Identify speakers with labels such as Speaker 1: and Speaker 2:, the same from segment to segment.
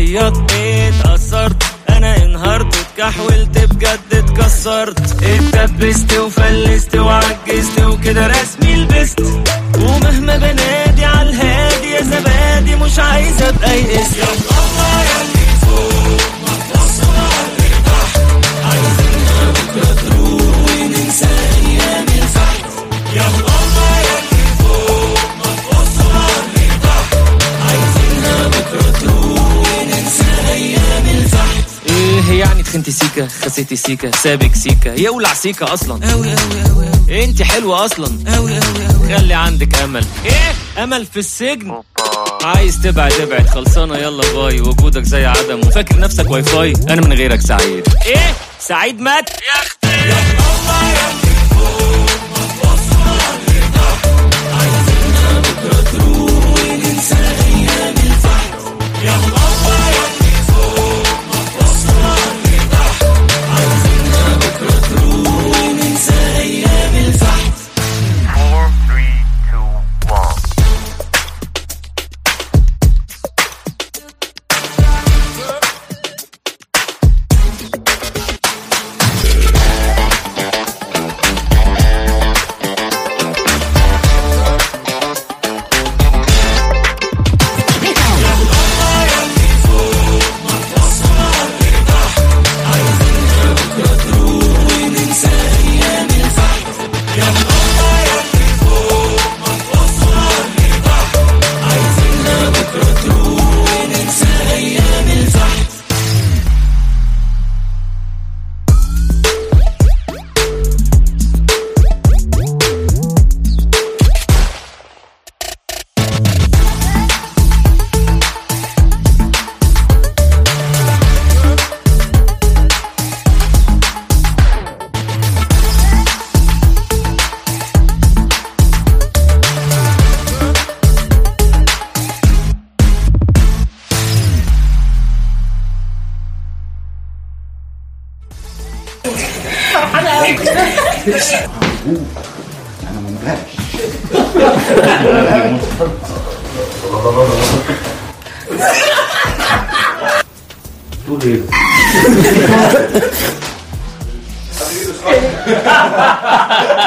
Speaker 1: بتعيط ايه اتأثرت انا انهارت اتكحولت بجد اتكسرت اتدبست وفلست وعجزت وكده رسمي لبست ومهما بنادي على الهادي يا زبادي مش عايز ابقى يئس يا الله يا اللي فوق ما تبص على اللي تحت عايزينها بكره تروح وننسى ايام الفحت يا الله يا اللي فوق ما تبص على اللي تحت عايزينها بكره تروح وننسى ايام الفحت ايه يعني تخنتي سيكا خسيتي سيكا سابك سيكا يولع سيكا اصلا اوي اوي اوي اوي انت حلوه اصلا اوي اوي اوي خلي عندك امل ايه امل في السجن عايز تبعد ابعد خلصانه يلا باي وجودك زي عدم وفاكر نفسك واي فاي انا من غيرك سعيد ايه سعيد مات يا اختي يا الله يا اللي فوق ما تبص على اللي تحت عايزينها بكره تروح وننسى ايام الفحت يا الله يا اللي فوق ما تبص على اللي تحت عايزينها بكره تروح وننسى ايام الفحت
Speaker 2: Four, three, two, one.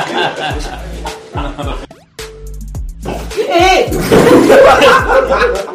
Speaker 3: ايه